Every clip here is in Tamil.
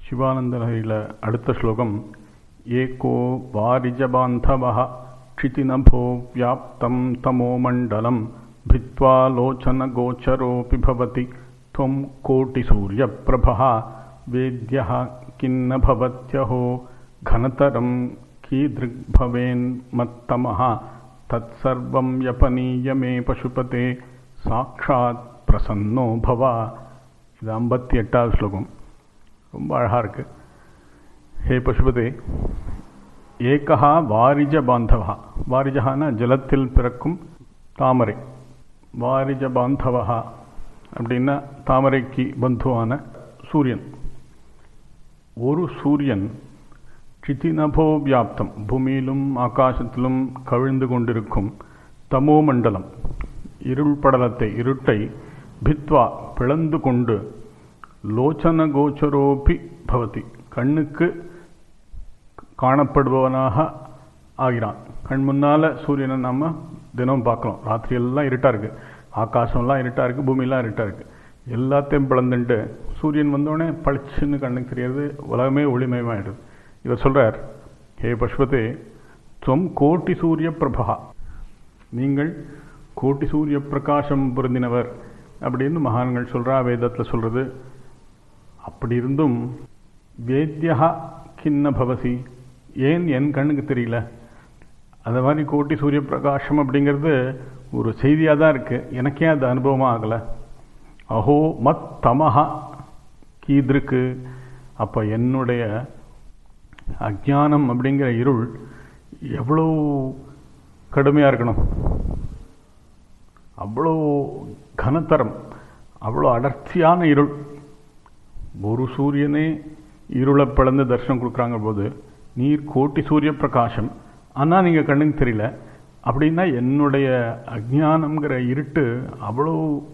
சிவானந்தலஹரியில் அடுத்த ஸ்லோகம் ஏகோ வாரிஜபாந்தவः क्षितिनभो व्याप्तं तमोमण्डलं भित्त्वा लोचनगोचरोऽपि भवति त्वं कोटिसूर्यप्रभः वेद्यः किन्न भवत्यहो घनतरं कीदृग्भवेन्मत्तमः तत्सर्वं यपनीय मे पशुपते சாட்சாத் பிரசன்னோ பவா இது ஐம்பத்தி எட்டாவது ஸ்லோகம் ரொம்ப அழகாக இருக்கு ஹே பசுபதே ஏகா வாரிஜ பாந்தவா வாரிஜகான ஜலத்தில் பிறக்கும் தாமரை வாரிஜ பாந்தவா அப்படின்னா தாமரைக்கு பந்துவான சூரியன் ஒரு சூரியன் சித்தினபோ வியாப்தம் பூமியிலும் ஆகாசத்திலும் கவிழ்ந்து கொண்டிருக்கும் தமோ மண்டலம் இருள் படலத்தை இருட்டை பித்வா பிளந்து கொண்டு லோச்சன கோச்சரோபி பவதி கண்ணுக்கு காணப்படுபவனாக ஆகிறான் கண் முன்னால் சூரியனை நம்ம தினம் பார்க்குறோம் ராத்திரியெல்லாம் இருட்டாக இருக்குது ஆகாசம்லாம் இருட்டாக இருக்குது பூமியெல்லாம் இருட்டாக இருக்குது எல்லாத்தையும் பிளந்துட்டு சூரியன் வந்தோடனே பளிச்சுன்னு கண்ணுக்கு தெரியாது உலகமே ஒளிமயமாயிடுது இவர் சொல்கிறார் ஹே பஷ்பதே துவம் கோட்டி சூரிய பிரபா நீங்கள் கோட்டி சூரிய பிரகாசம் பொருந்தினவர் அப்படின்னு மகான்கள் சொல்கிறா வேதத்தில் சொல்கிறது அப்படி இருந்தும் வேத்யா கிண்ண பவசி ஏன் என் கண்ணுக்கு தெரியல அந்த மாதிரி கோட்டி சூரிய பிரகாசம் அப்படிங்கிறது ஒரு செய்தியாக தான் இருக்குது எனக்கே அது அனுபவமாக ஆகலை அஹோ மத் தமஹா கீதிருக்கு அப்போ என்னுடைய அஜானம் அப்படிங்கிற இருள் எவ்வளோ கடுமையாக இருக்கணும் அவ்வளோ கனத்தரம் அவ்வளோ அடர்த்தியான இருள் ஒரு சூரியனே இருளை பிளந்து தரிசனம் கொடுக்குறாங்க போது நீர் கோட்டி சூரிய பிரகாசம் ஆனால் நீங்கள் கண்ணுக்கு தெரியல அப்படின்னா என்னுடைய அஜானம்ங்கிற இருட்டு அவ்வளோ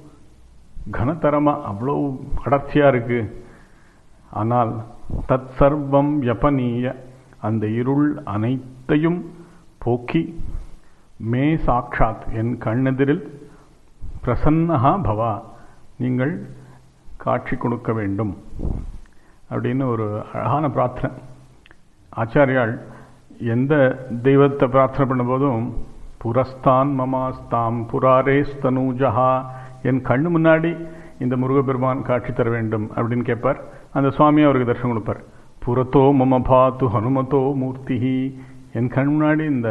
கனத்தரமாக அவ்வளோ அடர்த்தியாக இருக்குது ஆனால் தத் சர்வம் யபனீய அந்த இருள் அனைத்தையும் போக்கி மே சாட்சாத் என் கண்ணெதிரில் பிரசன்னஹா பவா நீங்கள் காட்சி கொடுக்க வேண்டும் அப்படின்னு ஒரு அழகான பிரார்த்தனை ஆச்சாரியால் எந்த தெய்வத்தை பிரார்த்தனை பண்ணும்போதும் புரஸ்தான் மமாஸ்தாம் புராரேஸ்தனூஜஹா என் கண்ணு முன்னாடி இந்த முருகப்பெருமான் காட்சி தர வேண்டும் அப்படின்னு கேட்பார் அந்த சுவாமி அவருக்கு தரிசனம் கொடுப்பார் புறத்தோ மம பாத்து ஹனுமதோ மூர்த்திஹி என் கண் முன்னாடி இந்த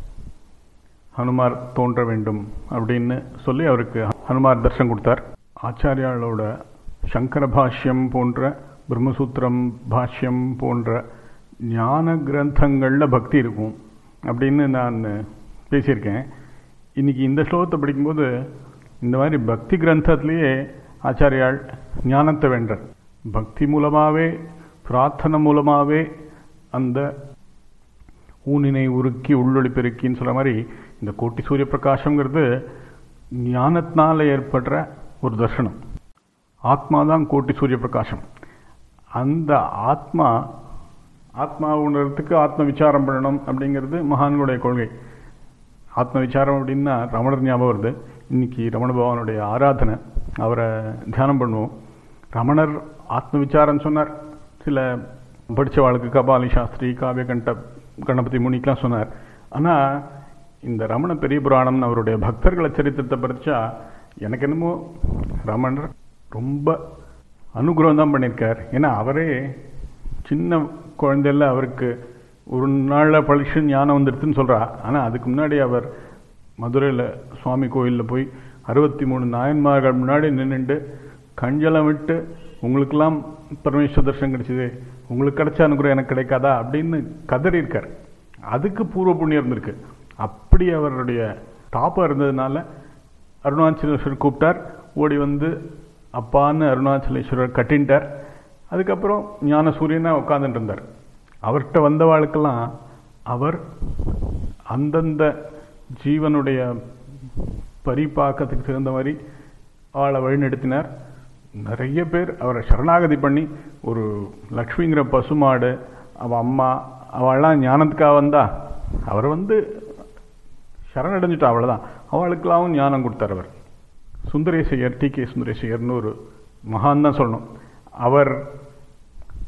ஹனுமார் தோன்ற வேண்டும் அப்படின்னு சொல்லி அவருக்கு ஹனுமார் தர்சனம் கொடுத்தார் ஆச்சாரியாளோட சங்கர பாஷ்யம் போன்ற பிரம்மசூத்திரம் பாஷ்யம் போன்ற ஞான கிரந்தங்களில் பக்தி இருக்கும் அப்படின்னு நான் பேசியிருக்கேன் இன்றைக்கி இந்த ஸ்லோகத்தை படிக்கும்போது இந்த மாதிரி பக்தி கிரந்தத்திலேயே ஆச்சாரியால் ஞானத்தை வென்றார் பக்தி மூலமாகவே பிரார்த்தனை மூலமாகவே அந்த ஊனினை உருக்கி உள்ளொளி பெருக்கின்னு சொல்கிற மாதிரி இந்த கோட்டி சூரிய பிரகாசங்கிறது ஞானத்தினால் ஏற்படுற ஒரு தர்சனம் ஆத்மா தான் கோட்டி சூரிய பிரகாசம் அந்த ஆத்மா ஆத்மா உணர்றதுக்கு ஆத்ம விசாரம் பண்ணணும் அப்படிங்கிறது மகான்களுடைய கொள்கை ஆத்ம விசாரம் அப்படின்னா ரமணர் ஞாபகம் வருது இன்னைக்கு ரமண பகவானுடைய ஆராதனை அவரை தியானம் பண்ணுவோம் ரமணர் ஆத்ம விசாரம் சொன்னார் சில படித்தவாளுக்கு கபாலி சாஸ்திரி காவிய கண்ட கணபதி முனிக்கெலாம் சொன்னார் ஆனால் இந்த ரமண பெரிய புராணம்னு அவருடைய பக்தர்களை சரித்திரத்தை படித்தா எனக்கு என்னமோ ரமணர் ரொம்ப அனுகிரகம் தான் பண்ணியிருக்கார் ஏன்னா அவரே சின்ன குழந்தையில் அவருக்கு ஒரு நாளில் பழிச்சு ஞானம் வந்துடுதுன்னு சொல்கிறா ஆனால் அதுக்கு முன்னாடி அவர் மதுரையில் சுவாமி கோயிலில் போய் அறுபத்தி மூணு நாயன்மார்கள் முன்னாடி நின்றுட்டு கஞ்சலம் விட்டு உங்களுக்கெல்லாம் பரமேஸ்வர தர்ஷனம் கிடைச்சிது உங்களுக்கு கிடைச்ச அனுகிரகம் எனக்கு கிடைக்காதா அப்படின்னு கதறி இருக்கார் அதுக்கு பூர்வ புண்ணியம் இருந்திருக்கு அப்படி அவருடைய தாப்பம் இருந்ததுனால அருணாச்சலேஸ்வரர் கூப்பிட்டார் ஓடி வந்து அப்பான்னு அருணாச்சலேஸ்வரர் கட்டின்ட்டார் அதுக்கப்புறம் ஞான சூரியனாக உட்காந்துட்டு இருந்தார் அவர்கிட்ட வந்தவாளுக்கெல்லாம் அவர் அந்தந்த ஜீவனுடைய பரிபாக்கத்துக்கு தகுந்த மாதிரி அவளை வழிநடத்தினார் நிறைய பேர் அவரை சரணாகதி பண்ணி ஒரு லக்ஷ்மிங்கிற பசுமாடு அவள் அம்மா அவள்லாம் ஞானத்துக்காக வந்தா அவர் வந்து சரணடைஞ்சிட்டா அவ்வளோதான் அவளுக்கெல்லாம் ஞானம் கொடுத்தார் அவர் சுந்தரேசையர் டி கே சுந்தரேசையர்னு ஒரு மகான் தான் சொல்லணும் அவர்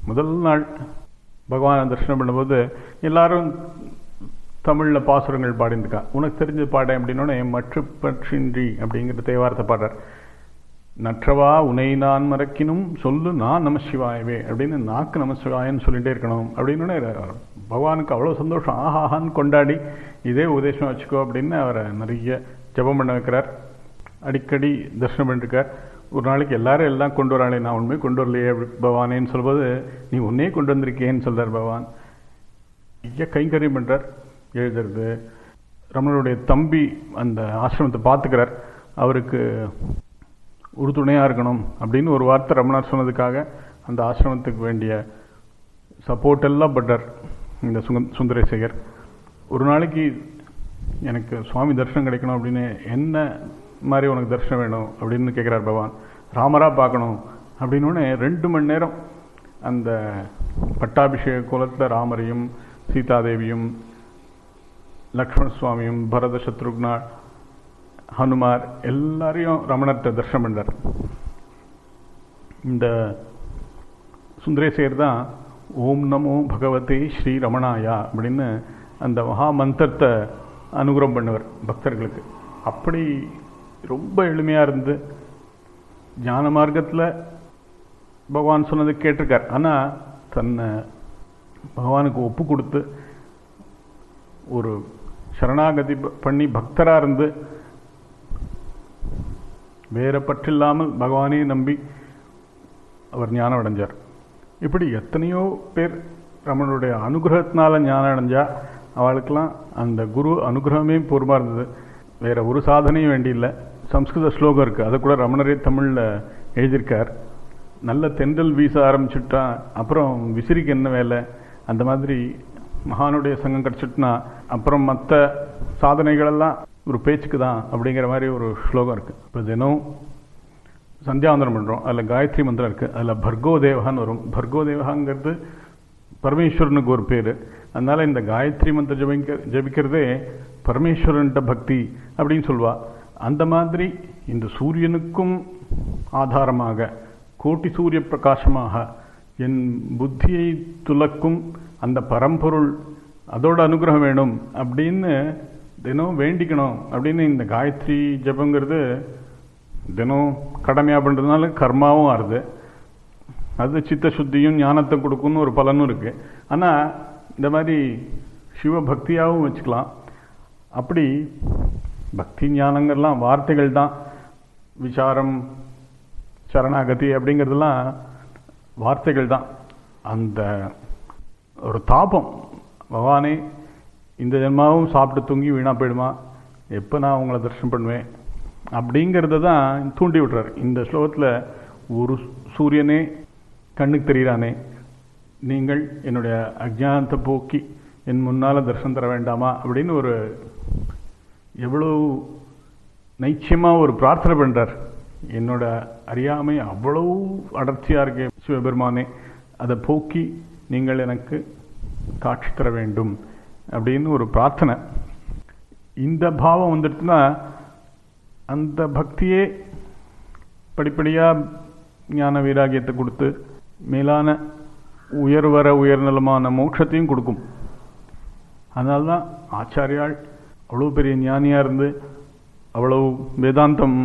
முதல் நாள் பகவானை தரிசனம் பண்ணும்போது எல்லாரும் தமிழில் பாசுரங்கள் பாடியிருக்கா உனக்கு தெரிஞ்ச பாட அப்படின்னோடனே மற்ற பற்றின்றி அப்படிங்கிற தேவாரத்தை பாடுறார் நற்றவா உனை நான் மறக்கினும் சொல்லு நான் நம சிவாயவே அப்படின்னு நாக்கு நம சிவாயன்னு சொல்லிட்டே இருக்கணும் அப்படின்னு பகவானுக்கு அவ்வளோ சந்தோஷம் ஆஹாஹான்னு கொண்டாடி இதே உபதேசம் வச்சுக்கோ அப்படின்னு அவரை நிறைய ஜெபம் பண்ண வைக்கிறார் அடிக்கடி தரிசனம் பண்ணிருக்கார் ஒரு நாளைக்கு எல்லாரும் எல்லாம் கொண்டு வராளே நான் உண்மையை கொண்டு வரலையே பகவானேன்னு சொல்லும்போது நீ உன்னே கொண்டு வந்திருக்கேன்னு சொல்றார் பகவான் ஐயா கைங்கரியம் பண்ணுறார் எழுதுறது ரமணருடைய தம்பி அந்த ஆசிரமத்தை பார்த்துக்கிறார் அவருக்கு உறுதுணையாக இருக்கணும் அப்படின்னு ஒரு வார்த்தை ரமணர் சொன்னதுக்காக அந்த ஆசிரமத்துக்கு வேண்டிய சப்போர்ட் எல்லாம் பட்டார் இந்த சுங்க சுந்தரேசேகர் ஒரு நாளைக்கு எனக்கு சுவாமி தரிசனம் கிடைக்கணும் அப்படின்னு என்ன மாதிரி உனக்கு தரிசனம் வேணும் அப்படின்னு கேட்குறார் பகவான் ராமரா பார்க்கணும் அப்படின்னு ரெண்டு மணி நேரம் அந்த பட்டாபிஷேக குலத்தில் ராமரையும் சீதாதேவியும் லக்ஷ்மண சுவாமியும் பரத சத்ருக்னா ஹனுமார் எல்லாரையும் ரமணர்கிட்ட தரிசனம் பண்ணார் இந்த சுந்தரேசேர் தான் ஓம் நமோ பகவதே ஸ்ரீ ரமணாயா அப்படின்னு அந்த மகா மந்திரத்தை அனுகிரகம் பண்ணுவர் பக்தர்களுக்கு அப்படி ரொம்ப எளிமையாக இருந்து ஞான மார்க்கத்தில் பகவான் சொன்னது கேட்டிருக்கார் ஆனால் தன்னை பகவானுக்கு ஒப்பு கொடுத்து ஒரு சரணாகதி பண்ணி பக்தராக இருந்து வேற பற்றில்லாமல் பகவானே நம்பி அவர் ஞானம் அடைஞ்சார் இப்படி எத்தனையோ பேர் ரமணனுடைய அனுகிரகத்தினால ஞானம் அடைஞ்சா அவளுக்கெல்லாம் அந்த குரு அனுகிரகமே பொறுமாக இருந்தது வேற ஒரு சாதனையும் வேண்டியில்லை சம்ஸ்கிருத ஸ்லோகம் இருக்குது அதை கூட ரமணரே தமிழில் எழுதியிருக்கார் நல்ல தென்றல் வீச ஆரம்பிச்சுட்டா அப்புறம் விசிறிக்கு என்ன வேலை அந்த மாதிரி மகானுடைய சங்கம் கிடச்சிட்டுனா அப்புறம் மற்ற சாதனைகளெல்லாம் ஒரு பேச்சுக்கு தான் அப்படிங்கிற மாதிரி ஒரு ஸ்லோகம் இருக்குது இப்போ தினம் சந்தியாவந்தனம் பண்ணுறோம் அதில் காயத்ரி மந்திரம் இருக்குது அதில் பர்கோ தேவகான்னு வரும் பர்கோ தேவகாங்கிறது பரமேஸ்வரனுக்கு ஒரு பேர் அதனால இந்த காயத்ரி மந்திரம் ஜபிக்க ஜபிக்கிறதே பரமேஸ்வரன்ட்ட பக்தி அப்படின்னு சொல்வா அந்த மாதிரி இந்த சூரியனுக்கும் ஆதாரமாக கோட்டி சூரிய பிரகாசமாக என் புத்தியை துலக்கும் அந்த பரம்பொருள் அதோட அனுகிரகம் வேணும் அப்படின்னு தினம் வேண்டிக்கணும் அப்படின்னு இந்த காயத்ரி ஜபங்கிறது தினம் கடமையாக பண்ணுறதுனால கர்மாவும் ஆறுது அது சித்த சுத்தியும் ஞானத்தை கொடுக்கும்னு ஒரு பலனும் இருக்கு ஆனால் இந்த மாதிரி சிவபக்தியாகவும் வச்சுக்கலாம் அப்படி பக்தி ஞானங்கள்லாம் வார்த்தைகள் தான் விசாரம் சரணாகதி அப்படிங்கிறதுலாம் வார்த்தைகள் தான் அந்த ஒரு தாபம் பகவானே இந்த ஜென்மாவும் சாப்பிட்டு தூங்கி வீணாக போயிடுமா எப்போ நான் உங்களை தரிசனம் பண்ணுவேன் அப்படிங்கிறத தான் தூண்டி விட்றாரு இந்த ஸ்லோகத்தில் ஒரு சூரியனே கண்ணுக்கு தெரிகிறானே நீங்கள் என்னுடைய அஜானத்தை போக்கி என் முன்னால் தரிசனம் தர வேண்டாமா அப்படின்னு ஒரு எவ்வளோ நைச்சியமாக ஒரு பிரார்த்தனை பண்ணுறார் என்னோட அறியாமை அவ்வளவு அடர்த்தியாக இருக்கே சிவபெருமானே அதை போக்கி நீங்கள் எனக்கு காட்சி தர வேண்டும் அப்படின்னு ஒரு பிரார்த்தனை இந்த பாவம் வந்துடுச்சுன்னா அந்த பக்தியே படிப்படியாக ஞான வைராகியத்தை கொடுத்து மேலான உயர்வர உயர்நலமான மோட்சத்தையும் கொடுக்கும் அதனால்தான் ஆச்சாரியால் அவ்வளோ பெரிய ஞானியாக இருந்து அவ்வளவு வேதாந்தம்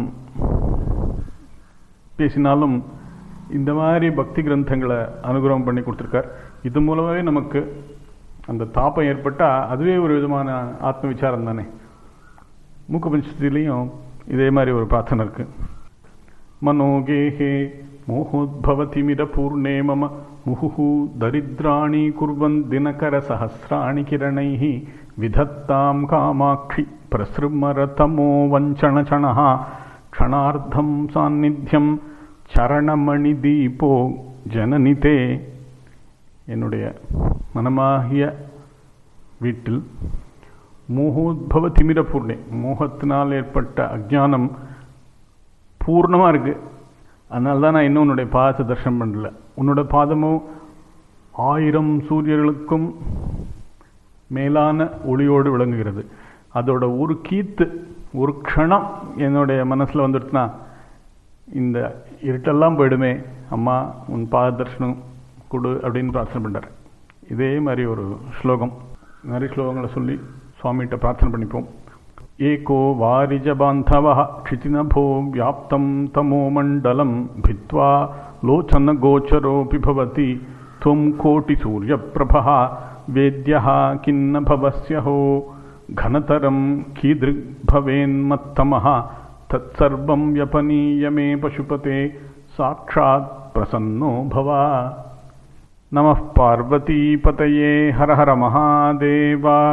பேசினாலும் இந்த மாதிரி பக்தி கிரந்தங்களை அனுகிரகம் பண்ணி கொடுத்துருக்கார் இது மூலமாகவே நமக்கு அந்த தாப்பம் ஏற்பட்டால் அதுவே ஒரு விதமான ஆத்ம விசாரம் தானே மூக்க பஞ்சத்திலையும் இதே மாதிரி ஒரு பிரார்த்தனை இருக்கு மனோகேஹே மோகோத்பவதிமிர பூர்ணே மம முஹு தரித்ராணி குர்வன் தினகர சஹசிராணி கிரணைः விதத்தாம் காமாட்சி பிரசிருமரதமோ வஞ்சணச்சணः க்ஷணார்த்தம் சாநித்தியம் சரணமணி தீபோ ஜனனிதே என்னுடைய மனமாகிய வீட்டில் மோகோத்பவ திமிர பூர்ணே மோகத்தினால் ஏற்பட்ட அஜானம் பூர்ணமாக இருக்கு அதனால தான் நான் இன்னும் உன்னுடைய பாதத்தை தரிசனம் பண்ணல உன்னோட பாதமும் ஆயிரம் சூரியர்களுக்கும் மேலான ஒளியோடு விளங்குகிறது அதோட ஒரு கீத்து ஒரு க்ஷணம் என்னுடைய மனசில் வந்துடுச்சுன்னா இந்த இருட்டெல்லாம் போயிடுமே அம்மா உன் பாத தரிசனம் கொடு அப்படின்னு பிரார்த்தனை பண்ணார் இதே மாதிரி ஒரு ஸ்லோகம் நிறைய ஸ்லோகங்களை சொல்லி சுவாமிகிட்ட பிரார்த்தனை பண்ணிப்போம் ஏகோ வாரிஜபாந்தவः क्षितिनभो व्याप्तं तमोमण्डलं भित्त्वा लोचनगोचरोऽपि भवति त्वं कोटिसूर्यप्रभः वेद्यः किन्न भवस्य हो घनतरं कीदृग्भवेन्मत्तमः तत्सर्वं व्यपनीय मे पशुपते साक्षात् प्रसन्नो भव नमः पार्वतीपतये हर हर महादेवा